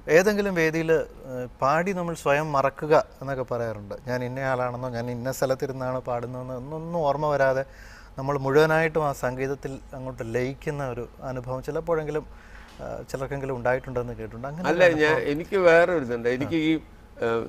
ഏതെങ്കിലും വേദിയിൽ പാടി നമ്മൾ സ്വയം മറക്കുക എന്നൊക്കെ പറയാറുണ്ട് ഞാൻ ഇന്ന ആളാണെന്നോ ഞാൻ ഇന്ന സ്ഥലത്തിരുന്നാണ് പാടുന്നതെന്നോ ഒന്നൊന്നും ഓർമ്മ വരാതെ നമ്മൾ മുഴുവനായിട്ടും ആ സംഗീതത്തിൽ അങ്ങോട്ട് ലയിക്കുന്ന ഒരു അനുഭവം ചിലപ്പോഴെങ്കിലും ആ, ചിലർക്കെങ്കിലും ഉണ്ടായിട്ടുണ്ടെന്ന് കേട്ടിട്ടുണ്ട് അങ്ങനെ അല്ല ഞാൻ എനിക്ക് വേറെ ഒരു ഇതുണ്ട് എനിക്ക് ഈ ഏഹ്,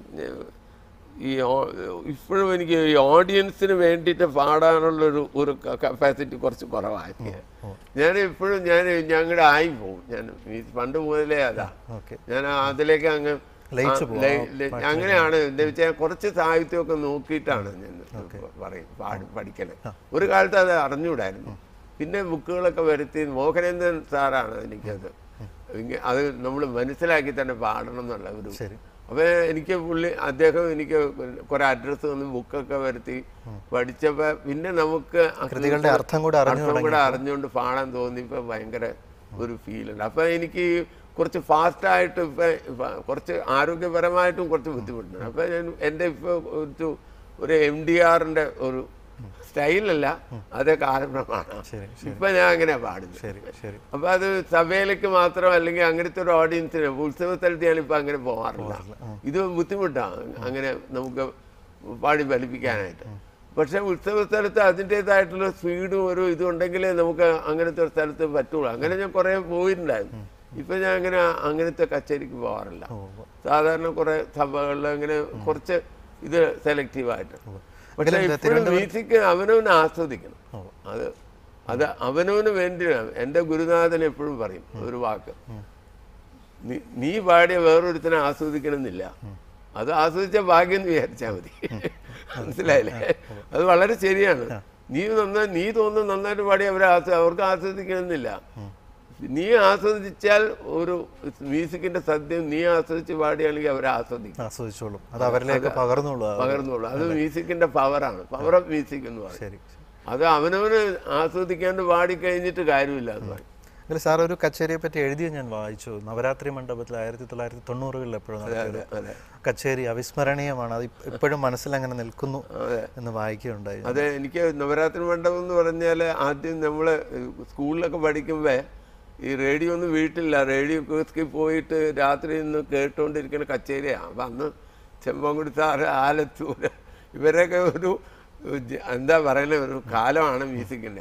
ഈ ഓ- ഇപ്പോഴും എനിക്ക് ഈ ഓഡിയൻസിന് വേണ്ടിയിട്ട് പാടാനുള്ളൊരു ഒരു കപ്പാസിറ്റി കുറച്ച് കുറവാണ് ഞാൻ ഇപ്പോഴും ഞാൻ ഞങ്ങളുടെ ആയി പോകും ഞാൻ ഈ പണ്ട് മുതലേ അതാ ഓക്കെ ഞാൻ അതിലേക്ക് അങ്ങ് ലയിച്ചു ആ, ലയി- ലയി- അങ്ങനെയാണ് എന്താ വെച്ചാൽ കുറച്ച് സാഹിത്യമൊക്കെ നോക്കിയിട്ടാണ് ഞാൻ പറയും പാടി പഠിക്കണേ ഒരു കാലത്ത് അത് അറിഞ്ഞുകൂടായിരുന്നു പിന്നെ ബുക്കുകളൊക്കെ വരുത്തി മോഹനേന്ദ്രൻ സാറാണ് എനിക്കത് ഇങ്ങ- അത് നമ്മൾ മനസ്സിലാക്കി തന്നെ പാടണം എന്നുള്ള ഒരു ശരി അപ്പോൾ എനിക്ക് പുള്ളി അദ്ദേഹം എനിക്ക് കുറെ അഡ്രസ്സ് തന്ന് ബുക്കൊക്കെ വരുത്തി പഠിച്ചപ്പോൾ പിന്നെ നമുക്ക് ആ കൃതികളുടെ അർത്ഥം കൂടെ അറിഞ്ഞു അർത്ഥം കൂടെ അറിഞ്ഞുകൊണ്ട് പാടാൻ തോന്നിയപ്പോൾ ഭയങ്കര ഒരു ഫീലുണ്ട് അപ്പം എനിക്ക് ഈ കുറച്ച് ഫാസ്റ്റായിട്ട് ഇപ്പം ഇപ്പം കുറച്ച് ആരോഗ്യപരമായിട്ടും കുറച്ച് ബുദ്ധിമുട്ടുണ്ട് അപ്പം ഞാൻ എൻ്റെ ഇപ്പോൾ ഒരു ഒരു എം ഡി ആറിൻ്റെ ഒരു സ്റ്റൈലല്ല അത് കാരണമാണ് ശരി ഇപ്പം ഞാൻ അങ്ങനെ പാടുന്നത് ശരി ശരി അപ്പോൾ അത് സഭയിലേക്ക് മാത്രം അല്ലെങ്കിൽ അങ്ങനത്തെ ഒരു ഓഡിയൻസിന് ഉത്സവ സ്ഥലത്ത് ഞാനിപ്പോൾ അങ്ങനെ പോകാറില്ല ഇത് ബുദ്ധിമുട്ടാണ് അങ്ങനെ നമുക്ക് പാടി ഫലിപ്പിക്കാനായിട്ട് പക്ഷേ ഉത്സവ സ്ഥലത്ത് അതിൻ്റേതായിട്ടുള്ള സ്പീഡും ഒരു ഇതും ഉണ്ടെങ്കിലേ നമുക്ക് അങ്ങനത്തെ ഒരു സ്ഥലത്ത് പറ്റുള്ളൂ അങ്ങനെ ഞാൻ കുറേ പോയിട്ടുണ്ടായിരുന്നു ഇപ്പം ഞാൻ അങ്ങനെ അങ്ങനത്തെ കച്ചേരിക്ക് പോകാറില്ല സാധാരണ കുറേ സഭകളിൽ അങ്ങനെ കുറച്ച് ഇത് സെലക്റ്റീവായിട്ട് പക്ഷേ ഇപ്പോഴും മ്യൂസിക് അവനവന് ആസ്വദിക്കണം അത് അത് അവനവന് വേണ്ടിയാണ് എൻ്റെ ഗുരുനാഥൻ എപ്പോഴും പറയും ഒരു വാക്ക് നീ- നീ പാടിയ വേറൊരുത്തിനെ ആസ്വദിക്കണമെന്നില്ല അത് ആസ്വദിച്ച ഭാഗ്യം എന്ന് വിചാരിച്ചാൽ മതി മനസ്സിലായില്ലേ അത് വളരെ ശരിയാണ് നീ നന്നായി നീ തോന്നുന്നു നന്നായിട്ട് പാടി അവരെ ആസ്വ അവർക്ക് ആസ്വദിക്കണമെന്നില്ല നീ ആസ്വദിച്ചാൽ ഒരു മ്യൂസിക്കിന്റെ സദ്യം നീ ആസ്വദിച്ച് പാടിയാണെങ്കിൽ അവരെ ആസ്വദിക്കും ആസ്വദിച്ചോളും അത് അവരിലേക്ക് പകർന്നുള്ളൂ ആ- പകർന്നുള്ളൂ അത് മ്യൂസിക്കിന്റെ പവറാണ് പവർ ഓഫ് മ്യൂസിക് എന്ന് പറയും ശരി അത് അവനവന് ആസ്വദിക്കാണ്ട് പാടി കഴിഞ്ഞിട്ട് കാര്യമില്ല എന്ന് പറയും ഇതിൽ സാർ ഒരു കച്ചേരിയെ പറ്റി എഴുതിയ ഞാൻ വായിച്ചു നവരാത്രി മണ്ഡപത്തിൽ ആയിരത്തി തൊള്ളായിരത്തി തൊണ്ണൂറുകളിൽ എപ്പോഴും നടത്തിയൊരു അതെ കച്ചേരി അവിസ്മരണീയമാണ് അത് ഇപ്പ- ഇപ്പോഴും മനസ്സിൽ അങ്ങനെ നിൽക്കുന്നു അതെ എന്ന് വായിക്കുകയുണ്ടായി അതെ എനിക്ക് നവരാത്രി മണ്ഡപം എന്ന് പറഞ്ഞാൽ ആദ്യം നമ്മൾ സ്കൂളിലൊക്കെ പഠിക്കുമ്പോൾ ഈ റേഡിയോ ഒന്നും വീട്ടിലില്ല റേഡിയോ കേസ്കി പോയിട്ട് രാത്രി നിന്ന് കേട്ടുകൊണ്ടിരിക്കുന്ന കച്ചേരിയാണ് അപ്പം അന്ന് ചെമ്പൻകുടി സാറ് ആലത്തൂര് ഇവരൊക്കെ ഒരു ജ- എന്താ പറയുന്നത് ഒരു കാലമാണ് മ്യൂസിക്കിൻ്റെ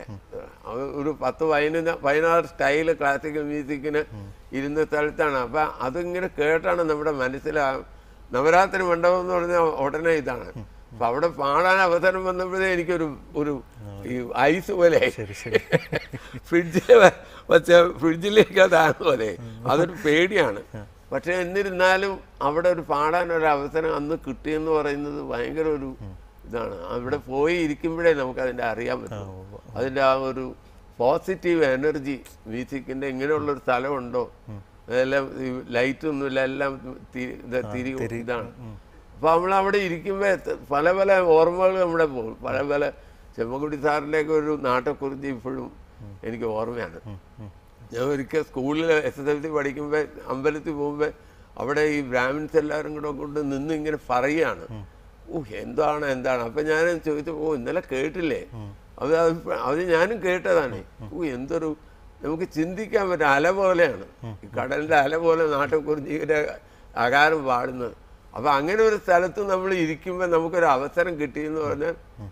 ഒരു പത്ത് പതിനൊന്ന് പതിനാറ് സ്റ്റൈല് ക്ലാസിക്കൽ മ്യൂസിക്കിന് ഇരുന്ന സ്ഥലത്താണ് അപ്പം അതിങ്ങനെ കേട്ടാണ് നമ്മുടെ മനസ്സിലാ നവരാത്രി മണ്ഡപം എന്ന് പറഞ്ഞാൽ ഉടനെ ഇതാണ് അപ്പൊ അവിടെ പാടാൻ അവസരം വന്നപ്പോഴേ എനിക്കൊരു ഒരു ഈ ഐസ് പോലെ ശരി ശരി ഫ്രിഡ്ജിൽ വെച്ച ഫ്രിഡ്ജിലേക്ക് അതാണ് പോലെ അതൊരു പേടിയാണ് പക്ഷെ എന്നിരുന്നാലും അവിടെ ഒരു പാടാൻ ഒരു അവസരം അന്ന് കിട്ടിയെന്ന് പറയുന്നത് ഭയങ്കര ഒരു ഇതാണ് അവിടെ പോയി ഇരിക്കുമ്പോഴേ നമുക്ക് അതിൻ്റെ അറിയാൻ പറ്റും അതിൻ്റെ ആ ഒരു പോസിറ്റീവ് എനർജി മ്യൂസിക്കിൻ്റെ ഇങ്ങനെയുള്ളൊരു സ്ഥലമുണ്ടോ അതെല്ലാം ലൈറ്റ് ഒന്നുമില്ല എല്ലാം തി- ഇത് തിരി ഇതാണ് അപ്പോൾ നമ്മൾ അവിടെ ഇരിക്കുമ്പോൾ പല പല ഓർമ്മകൾ നമ്മുടെ പോകും പല പല ചെമ്മക്കുട്ടി സാറിൻ്റെയൊക്കെ ഒരു നാട്ടക്കുറിച്ച് ഇപ്പോഴും എനിക്ക് ഓർമ്മയാണ് ഞാൻ ഒരിക്കൽ സ്കൂളിൽ എസ് എസ് എൽ സി പഠിക്കുമ്പോൾ അമ്പലത്തിൽ പോകുമ്പോൾ അവിടെ ഈ ബ്രാഹ്മിൻസ് എല്ലാവരും കൂടെ കൊണ്ട് നിന്ന് ഇങ്ങനെ പറയുകയാണ് ഓ എന്താണ് എന്താണ് അപ്പം ഞാൻ ചോദിച്ചു ഓ ഇന്നലെ കേട്ടില്ലേ അത് അത് അത് ഞാനും കേട്ടതാണ് ഓ എന്തൊരു നമുക്ക് ചിന്തിക്കാൻ പറ്റും അല പോലെയാണ് ഈ കടലിൻ്റെ അല പോലെ നാട്ടുകുറിഞ്ഞിയുടെ അകാരം പാടുന്നത് അപ്പം അങ്ങനെ ഒരു സ്ഥലത്ത് നമ്മൾ ഇരിക്കുമ്പോൾ നമുക്കൊരു അവസരം കിട്ടിയെന്ന് പറഞ്ഞാൽ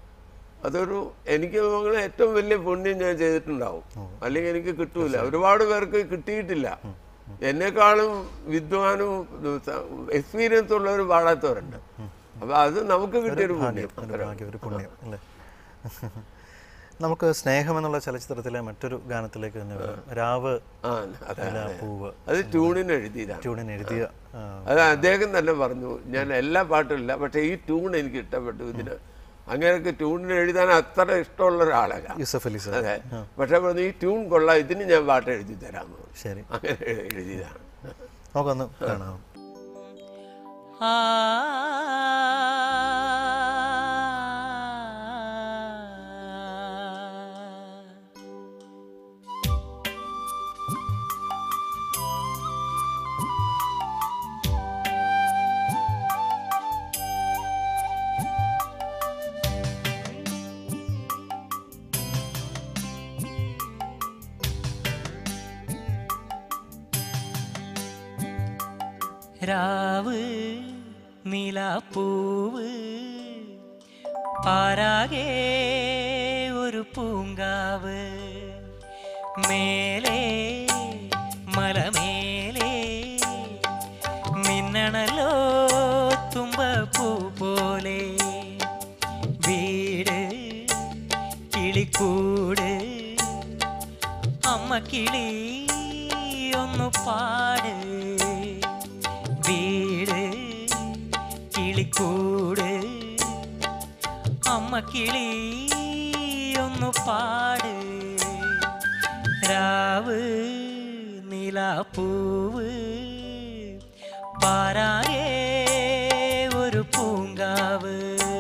അതൊരു എനിക്ക് തോന്നുന്നത് ഏറ്റവും വലിയ പുണ്യം ഞാൻ ചെയ്തിട്ടുണ്ടാവും അല്ലെങ്കിൽ എനിക്ക് കിട്ടൂല ഒരുപാട് പേർക്ക് കിട്ടിയിട്ടില്ല എന്നെക്കാളും വിദ്വാനും എക്സ്പീരിയൻസ് ഉള്ളവർ പാടാത്തവരുണ്ട് അപ്പൊ അത് നമുക്ക് കിട്ടിയൊരു പുണ്യം ഒരു ഭാഗ്യം ഒരു പുണ്യം അല്ലേ നമുക്ക് സ്നേഹം എന്നുള്ള ചലച്ചിത്രത്തിലെ മറ്റൊരു ഗാനത്തിലേക്ക് തന്നെ വരാം രാവ് ആ അതെ ഇല, പൂവ് അത് ട്യൂണിന് എഴുതിയതാണ് ട്യൂണിന് എഴുതിയ ആ, അത് അദ്ദേഹം തന്നെ പറഞ്ഞു ഞാൻ എല്ലാ പാട്ടും ഇല്ല പക്ഷേ ഈ ട്യൂൺ എനിക്ക് ഇഷ്ടപ്പെട്ടു ഇതിന് അങ്ങനെയൊക്കെ ട്യൂണിന് എഴുതാൻ അത്ര ഇഷ്ടമുള്ള ഒരാളല്ല യൂസഫ് അലി സാർ അതെ പക്ഷെ പറഞ്ഞു ഈ ട്യൂൺ കൊള്ളാം ഇതിന് ഞാൻ പാട്ട് എഴുതി തരാമെന്ന് പറഞ്ഞു ശരി അങ്ങനെ എഴുതിയതാണ് നമുക്കൊന്ന് കാണാം രാവ് നിലാപ്പൂവ് പാരാകെ ഒരു പൂങ്കാവ് മേലെ മലമേലെ മിന്നണല്ലോ തുമ്പപ്പൂ പോലെ വീട് കിളിക്കൂട് അമ്മ കിളി ഒന്ന് പാട് വീട് കിളിക്കൂട് അമ്മ കിളി ഒന്ന് പാട് രാവ് നിലാപ്പൂവ് പാരായേ ഒരു പൂങ്കാവ്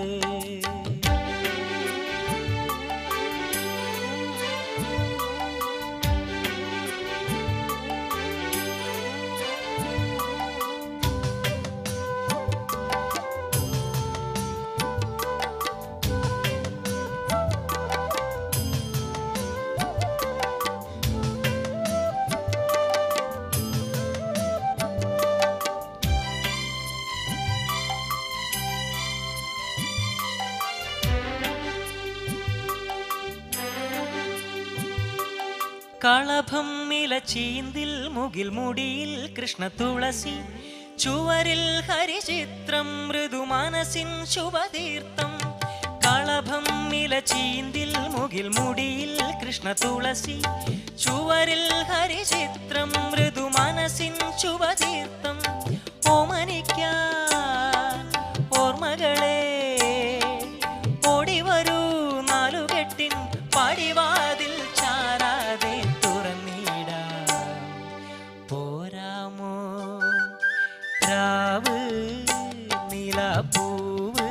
കളഭം ഇല ചീന്തിൽ മുകിൽ മുടിയിൽ കൃഷ്ണ തുളസി ചുവരിൽ ഹരിചിത്രം മൃദുമാനസിൻ ശുഭതീർത്ഥം കളഭം ഇല ചീന്തിൽ മുകിൽ മുടിയിൽ കൃഷ്ണ തുളസി ചുവരിൽ ഹരിചിത്രം മൃദുമാനസിൻ ശുഭതീർത്ഥം ഓമനിക്കാൻ ഓർമ്മകളെ ഓടിവരൂ നാലുകെട്ടിൻ പടിവാതിൽ ചാരാതെ തുറന്നിടാം പോരാമോ രാവ് നിലാപ്പൂവ്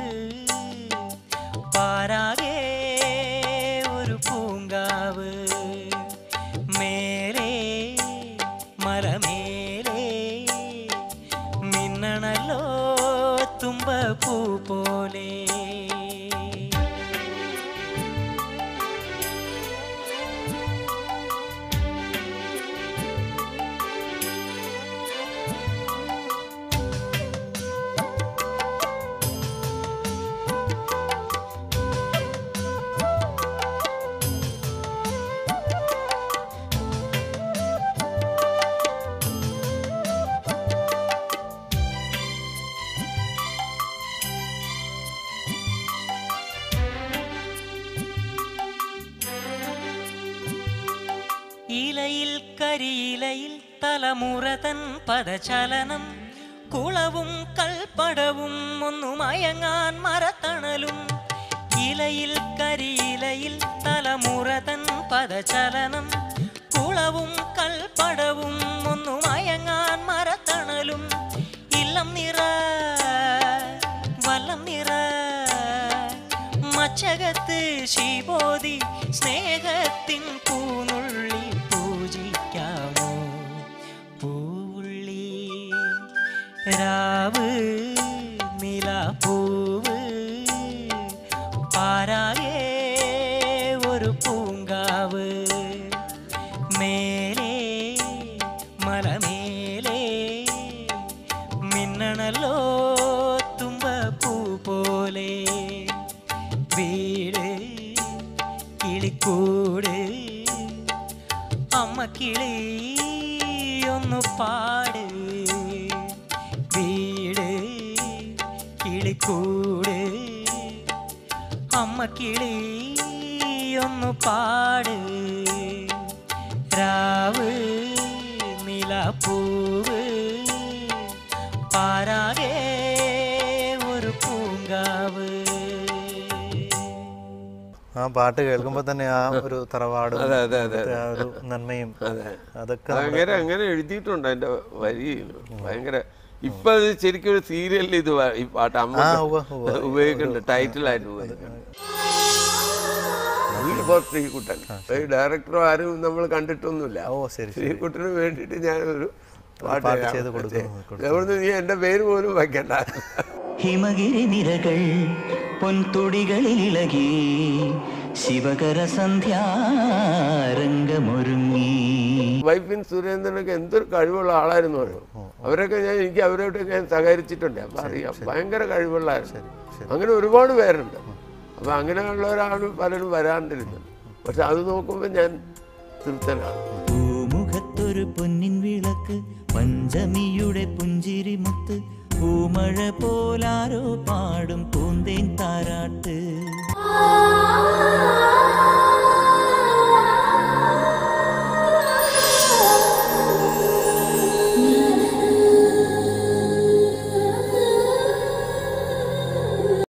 പാരാകെ ഒരു പൂങ്കാവ് മേലെ മലമേലെ മിന്നണല്ലോ തുമ്പപ്പൂ പോലെ ഇലയിൽ കരിയിലയിൽ തലമുറ തൻ പദചലനം കുളവും കൽപ്പടവും ഒന്നു മയങ്ങാൻ മരത്തണലും ഇലയിൽ കരിയിലയിൽ തലമുറ തൻ പദചലനം കുളവും കൽപ്പടവും ഒന്നു മയങ്ങാൻ മരത്തണലും ഇല്ലം നിറ വല്ലം നിറ മച്ചകത്ത് ശീബോധി സ്നേഹത്തിൻ പൂനുള്ളി പൂജിക്കാമോ പൂവുള്ളി രാവ് നിലാപ്പൂവ് പാരാകെ ഒരു പൂങ്കാവ് മേലെ മലമേലെ മിന്നണല്ലോ തുമ്പപ്പൂ പോലെ വീട് കിളിക്കൂട് അമ്മ കിളി ഒന്ന് പാട് വീട് കിളിക്കൂട് അമ്മ കിളി ഒന്ന് പാട് രാവ് നിലാപ്പൂവ് പാരാകെ ഒരു പൂങ്കാവ് ആ പാട്ട് കേൾക്കുമ്പോൾ തന്നെ ആ ഒരു തറവാടും അതെ, അതെ, അതെ, അവിടുത്തെ ആ ഒരു നന്മയും അതെ അതൊക്കെ ഭയങ്കര അങ്ങനെ എഴുതിയിട്ടുണ്ട് അതിന്റെ വരി ഭയങ്കര ഇപ്പൊ അത് ശരിക്കും ഒരു സീരിയലിൽ ഇത് വ- ഈ പാട്ട് അമ്മ ആ, ഉവ്വ, ഉവ്വ. ഉപയോഗിക്കുന്നുണ്ട് ടൈറ്റിലായിട്ട് ഉപയോഗിക്കുന്നുണ്ട് വീട് ഫോർ ശ്രീകുട്ടൻ ഈ ഡയറക്ടറോ ആരും നമ്മൾ കണ്ടിട്ടൊന്നുമില്ല ഓ ശരി ശരി ശ്രീകുട്ടന് വേണ്ടിയിട്ട് ഞാനൊരു പാട്ട് പാട്ട് ഞാൻ ചെയ്ത് കൊടുക്കുന്നു, ചെയ്തു. കൊടുക്കുന്നു. അവിടുന്ന് നീ എന്റെ പേര് പോലും വയ്ക്കണ്ട ഹിമഗിരി നിരകൾ പൊൻതുടികളിലിളകി ശിവകര സന്ധ്യാരംഗമൊരുങ്ങി വൈഫിൻ സുരേന്ദ്രനൊക്കെ എന്തൊരു കഴിവുള്ള ആളായിരുന്നു അറിയോ അവരൊക്കെ ഞാൻ എനിക്ക് അവരോടൊക്കെ ഞാൻ സഹകരിച്ചിട്ടുണ്ട് അപ്പം അറിയാം ഭയങ്കര കഴിവുള്ളായിരുന്നു അങ്ങനെ ഒരുപാട് പേരുണ്ട് അപ്പം അങ്ങനെയുള്ളവരാണ് പലരും വരാണ്ടിരുന്നത് പക്ഷെ അത് നോക്കുമ്പോൾ ഞാൻ തൃപ്തനാണ് പൂമുഖത്തൊരു പൊന്നിൻ വിളക്ക് പഞ്ചമിയുടെ പുഞ്ചിരി മുത്ത് പൂമഴ പോലാരോ പാടും പൂന്തേൻ താരാട്ട് ആ